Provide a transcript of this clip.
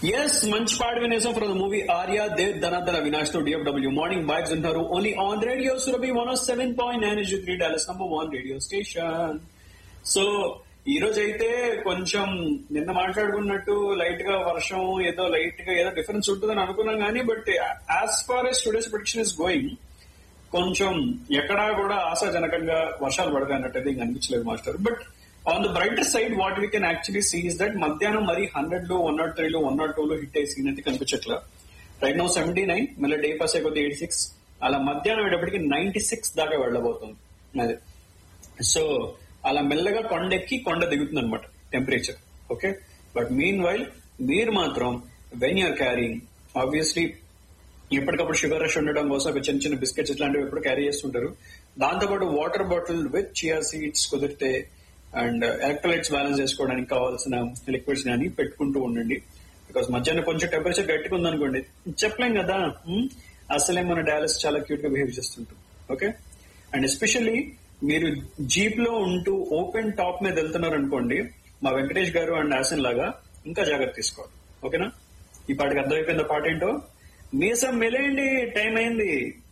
Yes మంచి పాట వినేసాం ఫ్రమ్ ద మూవీ ఆర్య దేవ్ ధనాధన వినాష్ తో డిఎఫ్డబ్ల్యూ మార్నింగ్ వైబ్స్ ఉంటారు only on radio Surabhi one of seven point nine three dollars number one radio station so ఈ రోజు అయితే కొంచెం నిన్న మాట్లాడుకున్నట్టు లైట్ గా వర్షం ఏదో లైట్ గా ఏదో డిఫరెన్స్ ఉంటుందని అనుకున్నాం కానీ but as far as today's prediction is going కొంచెం ఎక్కడా కూడా ఆశాజనకంగా వర్షాలు పడతాయి అన్నట్టు ఇంకా అనిపించలేదు master but on the brighter side what we can actually see is that మధ్యాహ్నం మరి హండ్రెడ్ లో వన్ నాట్ త్రీ లో వన్ నాట్ టూ లో హిట్ అయ్యి కనిపించట్లా రైట్ నౌ సెవెంటీ నైన్ మళ్ళీ డే పాస్ అయిపోతే ఎయిటీ సిక్స్ అలా మధ్యాహ్నం అయ్యేటప్పటికి నైన్టీ సిక్స్ దాకా వెళ్ళబోతుంది అదే సో అలా మెల్లగా కొండ ఎక్కి కొండ దిగుతుంది అనమాట temperature okay but meanwhile మీరు మాత్రం వెన్ యూఆర్ క్యారింగ్ ఆబ్వియస్లీ ఎప్పటికప్పుడు షుగర్ రష్ ఉండడం కోసం ఒక చిన్న చిన్న బిస్కెట్స్ ఇట్లాంటివి ఎప్పుడు క్యారీ చేస్తుంటారు దాంతోపాటు water bottle with chia seeds కుదిరితే అండ్ ఎలక్ట్రోలైట్స్ బ్యాలెన్స్ చేసుకోవడానికి కావాల్సిన లిక్విడ్స్ కానీ పెట్టుకుంటూ ఉండండి బికాస్ మధ్యాహ్నం కొంచెం టెంపరేచర్ గట్టిగా ఉందనుకోండి చెప్పలేం కదా హ్మ్? అసలే మన డాలస్ చాలా క్యూట్ గా బిహేవ్ చేస్తుంటాం ఓకే అండ్ ఎస్పెషల్లీ మీరు జీప్ లో ఉంటూ ఓపెన్ టాప్ మీద వెళ్తున్నారు అనుకోండి మా వెంకటేష్ గారు అండ్ ఆసన్ లాగా ఇంకా జాగ్రత్త తీసుకోవాలి ఓకేనా ఈ పాటకి అర్థమైపోయింది పాట ఏంటో మీసం మెలేయండి టైం అయింది